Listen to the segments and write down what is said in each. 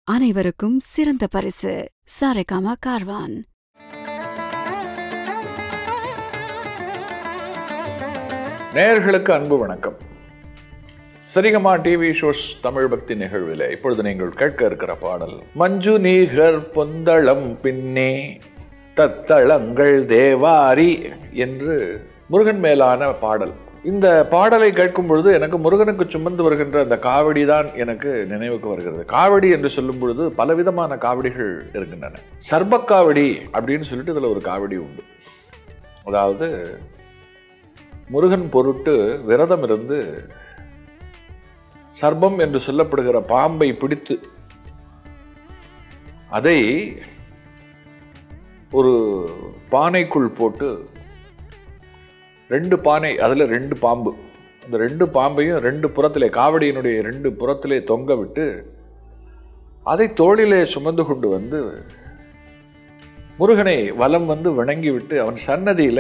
அனைவருக்கும் சிறந்த பரிசு சாரேகாமா கார்வான் நேயர்களுக்கு அன்பு வணக்கம் சரிகமா டிவி ஷோஸ் தமிழ் பக்தி நிகழ்வில் இப்பொழுது நீங்கள் கேட்க இருக்கிற பாடல் மஞ்சு நீகர் பொந்தளம் பின்னே தத்தளங்கள் தேவாரி என்று முருகன் மேலான பாடல் இந்த பாடலை கேட்கும் பொழுது எனக்கு முருகனுக்கு சுமந்து வருகின்ற அந்த காவடி தான் எனக்கு நினைவுக்கு வருகிறது காவடி என்று சொல்லும் பொழுது பலவிதமான காவடிகள் இருக்கின்றன சர்பக்காவடி அப்படின்னு சொல்லிட்டு இதில் ஒரு காவடி உண்டு அதாவது முருகன் பொருட்டு விரதம் இருந்து சர்ப்பம் என்று சொல்லப்படுகிற பாம்பை பிடித்து அதை ஒரு பானைக்குள் போட்டு ரெண்டு பானை அதில் ரெண்டு பாம்பு அந்த ரெண்டு பாம்பையும் ரெண்டு புறத்திலே காவடியினுடைய ரெண்டு புறத்திலே தொங்க விட்டு அதை தோளிலே சுமந்து கொண்டு வந்து முருகனை வலம் வந்து வணங்கி விட்டு அவன் சன்னதியில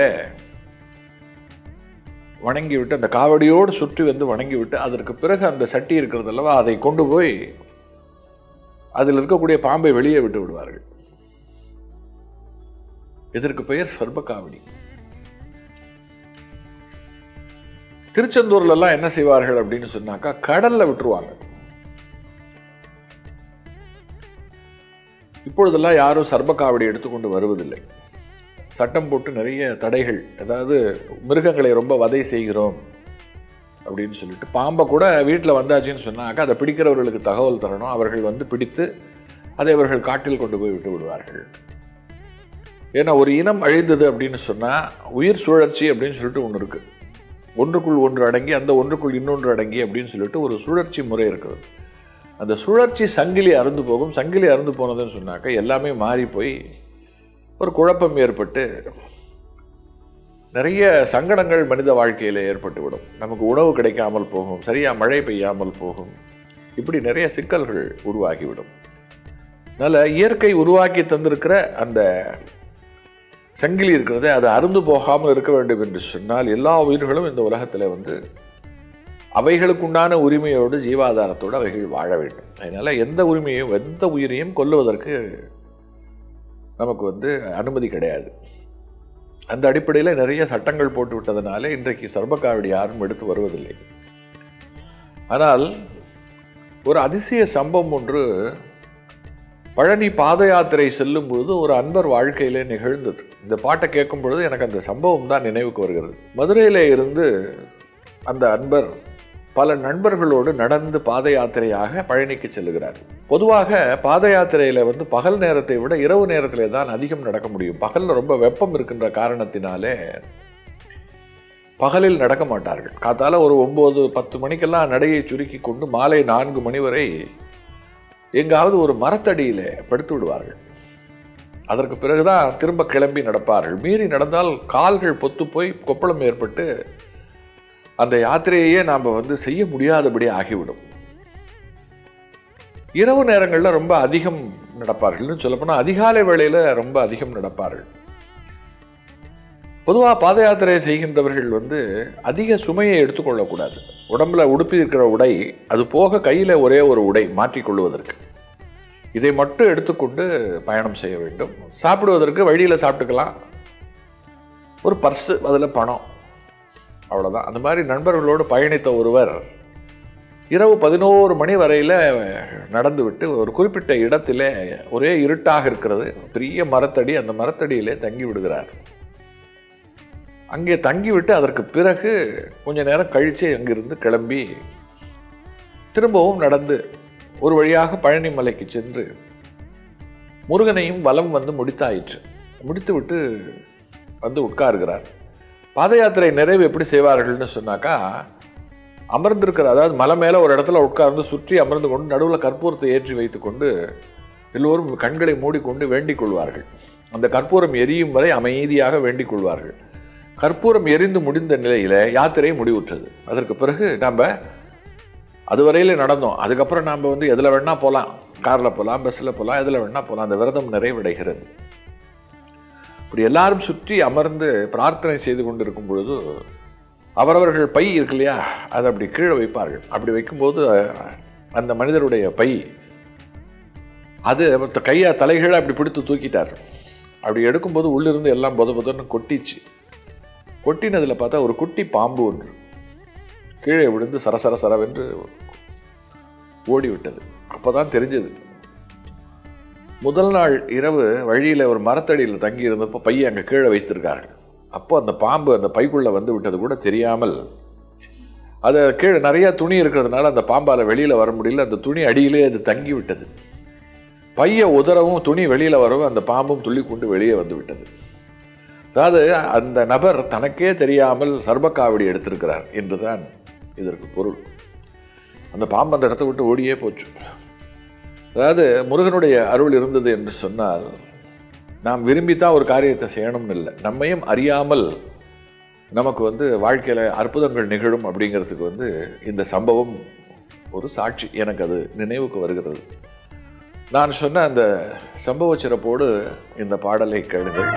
வணங்கி விட்டு அந்த காவடியோடு சுற்றி வந்து வணங்கி விட்டு அதற்கு பிறகு அந்த சட்டி இருக்கிறது அல்லவா அதை கொண்டு போய் அதில் இருக்கக்கூடிய பாம்பை வெளியே விட்டு விடுவார்கள் இதற்கு பெயர் சர்ப காவடி திருச்செந்தூர்ல எல்லாம் என்ன செய்வார்கள் அப்படின்னு சொன்னாக்கா கடல்ல விட்டுருவாங்க இப்பொழுதெல்லாம் யாரும் சர்ப காவடி எடுத்துக்கொண்டு வருவதில்லை சட்டம் போட்டு நிறைய தடைகள் அதாவது மிருகங்களை ரொம்ப வதை செய்கிறோம் அப்படின்னு சொல்லிட்டு பாம்பை கூட வீட்டில் வந்தாச்சுன்னு சொன்னாக்கா அதை பிடிக்கிறவர்களுக்கு தகவல் தரணும் அவர்கள் வந்து பிடித்து அதை அவர்கள் காட்டில் கொண்டு போய் விட்டு விடுவார்கள் ஏன்னா ஒரு இனம் அழிந்தது அப்படின்னு சொன்னால் உயிர் சுழற்சி அப்படின்னு சொல்லிட்டு ஒன்று இருக்குது ஒன்றுக்குள் ஒன்று அடங்கி அந்த ஒன்றுக்குள் இன்னொன்று அடங்கி அப்படின்னு சொல்லிட்டு ஒரு சுழற்சி முறை இருக்குது அந்த சுழற்சி சங்கிலி அறுந்து போகும் சங்கிலி அறுந்து போனதுன்னு சொன்னாக்கா எல்லாமே மாறி போய் ஒரு குழப்பம் ஏற்பட்டு நிறைய சங்கடங்கள் மனித வாழ்க்கையில் ஏற்பட்டுவிடும் நமக்கு உணவு கிடைக்காமல் போகும் சரியாக மழை பெய்யாமல் போகும் இப்படி நிறைய சிக்கல்கள் உருவாகிவிடும் அதனால் இயற்கை உருவாக்கி தந்திருக்கிற அந்த சங்கிலி இருக்கிறதே அது அருந்து போகாமல் இருக்க வேண்டும் என்று சொன்னால் எல்லா உயிர்களும் இந்த உலகத்தில் வந்து அவைகளுக்குண்டான உரிமையோடு ஜீவாதாரத்தோடு அவைகள் வாழ வேண்டும் அதனால் எந்த உரிமையும் எந்த உயிரையும் கொல்லுவதற்கு நமக்கு வந்து அனுமதி கிடையாது அந்த அடிப்படையில் நிறைய சட்டங்கள் போட்டு விட்டதுனால இன்றைக்கு சர்பக்காவடி யாரும் எடுத்து வருவதில்லை ஆனால் ஒரு அதிசய சம்பவம் ஒன்று பழனி பாத யாத்திரை செல்லும் பொழுது ஒரு அன்பர் வாழ்க்கையிலே நிகழ்ந்தது இந்த பாட்டை கேட்கும் பொழுது எனக்கு அந்த சம்பவம் தான் நினைவுக்கு வருகிறது மதுரையிலே இருந்து அந்த அன்பர் பல நண்பர்களோடு நடந்து பாத யாத்திரையாக பழனிக்கு செல்லுகிறார் பொதுவாக பாத யாத்திரையில் வந்து பகல் நேரத்தை விட இரவு நேரத்திலே தான் அதிகம் நடக்க முடியும் பகலில் ரொம்ப வெப்பம் இருக்கின்ற காரணத்தினாலே பகலில் நடக்க மாட்டார்கள் காத்தால ஒரு ஒம்பது பத்து மணிக்கெல்லாம் நடையை சுருக்கி கொண்டு மாலை நான்கு மணி வரை எங்காவது ஒரு மரத்தடியில் படுத்து விடுவார்கள் அதற்கு பிறகுதான் திரும்ப கிளம்பி நடப்பார்கள் மீறி நடந்தால் கால்கள் பொத்து போய் கொப்பளம் ஏற்பட்டு அந்த யாத்திரையே நாம் வந்து செய்ய முடியாதபடி ஆகிவிடும் இரவு நேரங்களில் ரொம்ப அதிகம் நடப்பார்கள்னு சொல்லப்போனால் அதிகாலை வேளையில் ரொம்ப அதிகம் நடப்பார்கள் பொதுவாக பாத யாத்திரை செய்கின்றவர்கள் வந்து அதிக சுமையை எடுத்துக்கொள்ளக்கூடாது உடம்புல உடுப்பி இருக்கிற உடை அது போக கையில் ஒரே ஒரு உடை மாற்றிக்கொள்வதற்கு இதை மட்டும் எடுத்துக்கொண்டு பயணம் செய்ய வேண்டும் சாப்பிடுவதற்கு வழியில் சாப்பிட்டுக்கலாம் ஒரு பர்ஸு அதில் பணம் அவ்வளோதான் அந்த மாதிரி நண்பர்களோடு பயணித்த ஒருவர் இரவு பதினோரு மணி வரையில் நடந்துவிட்டு ஒரு குறிப்பிட்ட இடத்துல ஒரே இருட்டாக இருக்கிறது பெரிய மரத்தடி அந்த மரத்தடியிலே தங்கி விடுகிறார் அங்கே தங்கிவிட்டு அதற்கு பிறகு கொஞ்ச நேரம் கழித்து அங்கிருந்து கிளம்பி திரும்பவும் நடந்து ஒரு வழியாக பழனி மலைக்கு சென்று முருகனையும் வலம் வந்து முடித்தாயிற்று முடித்துவிட்டு வந்து உட்காருகிறார் பாத யாத்திரை நிறைவு எப்படி செய்வார்கள்னு சொன்னாக்கா அமர்ந்திருக்கிற அதாவது மலை மேலே ஒரு இடத்துல உட்கார்ந்து சுற்றி அமர்ந்து கொண்டு நடுவில் கற்பூரத்தை ஏற்றி வைத்துக்கொண்டு எல்லோரும் கண்களை மூடிக்கொண்டு வேண்டிக் கொள்வார்கள் அந்த கற்பூரம் எரியும் வரை அமைதியாக வேண்டிக் கொள்வார்கள் கற்பூரம் எரிந்து முடிந்த நிலையில் யாத்திரை முடிவுற்றது அதற்கு பிறகு நாம் அதுவரையில் நடந்தோம் அதுக்கப்புறம் நாம் வந்து எதில் வேணால் போகலாம் காரில் போகலாம் பஸ்ஸில் போகலாம் எதில் வேணால் போகலாம் அந்த விரதம் நிறைவடைகிறது இப்படி எல்லாரும் சுற்றி அமர்ந்து பிரார்த்தனை செய்து கொண்டிருக்கும் பொழுது அவரவர்கள் பை இருக்கு இல்லையா அதை அப்படி கீழே வைப்பார்கள் அப்படி வைக்கும்போது அந்த மனிதருடைய பை அது மத்த கையை தலைகீழ அப்படி பிடித்து தூக்கிட்டார் அப்படி எடுக்கும்போது உள்ளிருந்து எல்லாம் பொத பொதன்னு கொட்டிச்சு கொட்டினதில் பார்த்தா ஒரு குட்டி பாம்பு ஒன்று கீழே விழுந்து சரசர சரவென்று ஓடி விட்டது அப்பதான் தெரிஞ்சது முதல் நாள் இரவு வழியில் ஒரு மரத்தடியில் தங்கி இருந்தப்போ பையை அங்கே கீழே வைத்திருக்கார்கள் அப்போ அந்த பாம்பு அந்த பைக்குள்ளே வந்து விட்டது கூட தெரியாமல் அது கீழே நிறைய துணி இருக்கிறதுனால அந்த பாம்பால் வெளியில் வர முடியல அந்த துணி அடியிலே அது தங்கி விட்டது பைய உதறவும் துணி வெளியில் வரவும் அந்த பாம்பும் துள்ளி கொண்டு வெளியே வந்து விட்டது அதாவது அந்த நபர் தனக்கே தெரியாமல் சர்பக்காவடி எடுத்திருக்கிறார் என்றுதான் இதற்கு பொருள் அந்த பாம்பு அந்த இடத்த விட்டு ஓடியே போச்சு அதாவது முருகனுடைய அருள் இருந்தது என்று சொன்னால் நாம் விரும்பித்தான் ஒரு காரியத்தை செய்யணும்னு இல்லை நம்மையும் அறியாமல் நமக்கு வந்து வாழ்க்கையில் அற்புதங்கள் நிகழும் அப்படிங்கிறதுக்கு வந்து இந்த சம்பவம் ஒரு சாட்சி எனக்கு அது நினைவுக்கு வருகிறது நான் சொன்ன அந்த சம்பவ சிறப்போடு இந்த பாடலை கேளுங்கள்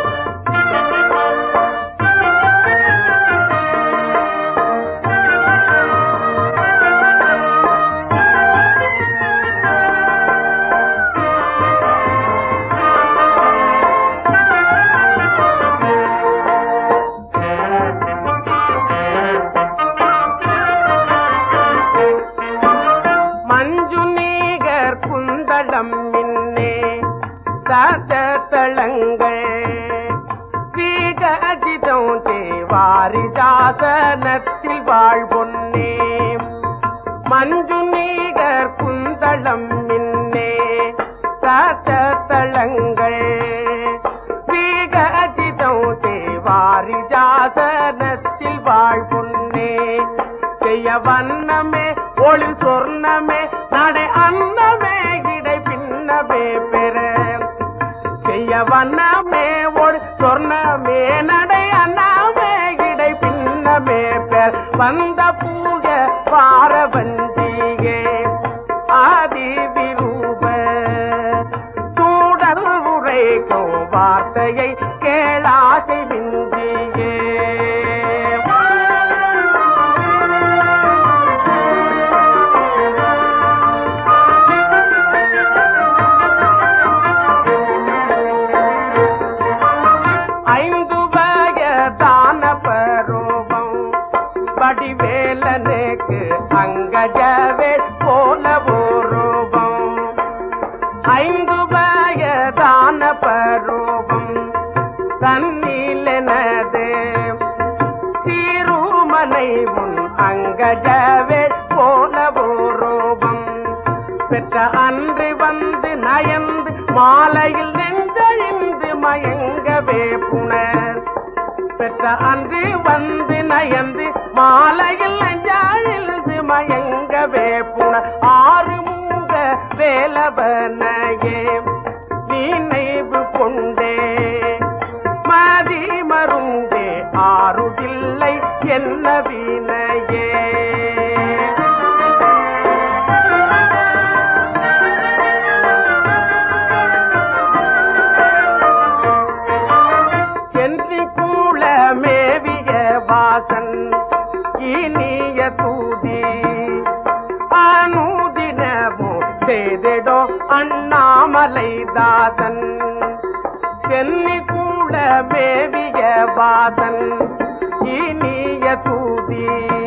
மஞ்சு நீகர் குந்தளம் மின்னே சாத்தளங்கள் வீகஜிதம் தேவாரி சாசனத்தில் வாழ்பொன்னே மஞ்சு நீகர் குந்தளம் மின்னே சாத்தளங்கள் வீகஜிதம் தேவாரி சாசனத்தில் வாழ்பொன்னே செய்ய வண்ணமே ஒளி சொர்ணமே நடை அன்னமே இடை பின்னமே பெற செய்ய வண்ணமே ஒளி சொர்ணமே நடை அன்னமே இடை பின்னமே பெற வந்த பூஜ பாரவந்தியே ஆதி விரூப சூடல் உரைக்கும் வார்த்தையை கேளாசை விந்தியே ஐந்து வயதான பருவம் வடிவேலனுக்கு அங்கஜவே போல ரூபம் ஐந்து வயதான பருவம் தன்னிலனது சீருமனை முன் அங்கஜவே போல ரூபம் பெற்ற அன்று வந்து நயந்து மாலையில் நெஞ்சழிந்து மயங்கவே புனர் பெற்ற அன்று வந்து நயந்து மாலையில் நெஞ்சாழிந்து மயங்கவே புனர் ஆறு மூக வேலவனையே நினைவு கொண்டே மதி மருந்தே ஆறுதில்லை என்ன வினையே சென்றி கூல மேவிய வாசன் இனிய தூதி அனுதினமோ செய்திடோ அண்ணாமலை தாசன் சென்னி கூட மேவிய வாசன் இனிய தூதி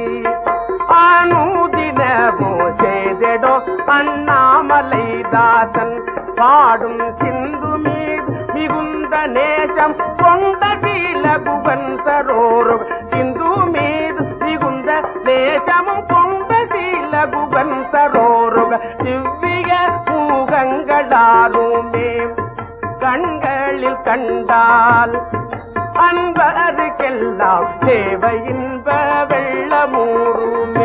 அனுதினமோ செய்திடோ அண்ணாமலை தாசன் பாடும் சிந்து மீது மிகுந்த நேசம் கொண்ட சீலகுவன் சரோரு சிந்து மீது மிகுந்த நேசமும் கொண்ட சீலகுவன் சரோரு திவ்ய பூகங்களாருமே கண்களில் கண்டால் அன்பருக்கெல்லாம் தேவை இன்ப வெள்ளமூருமே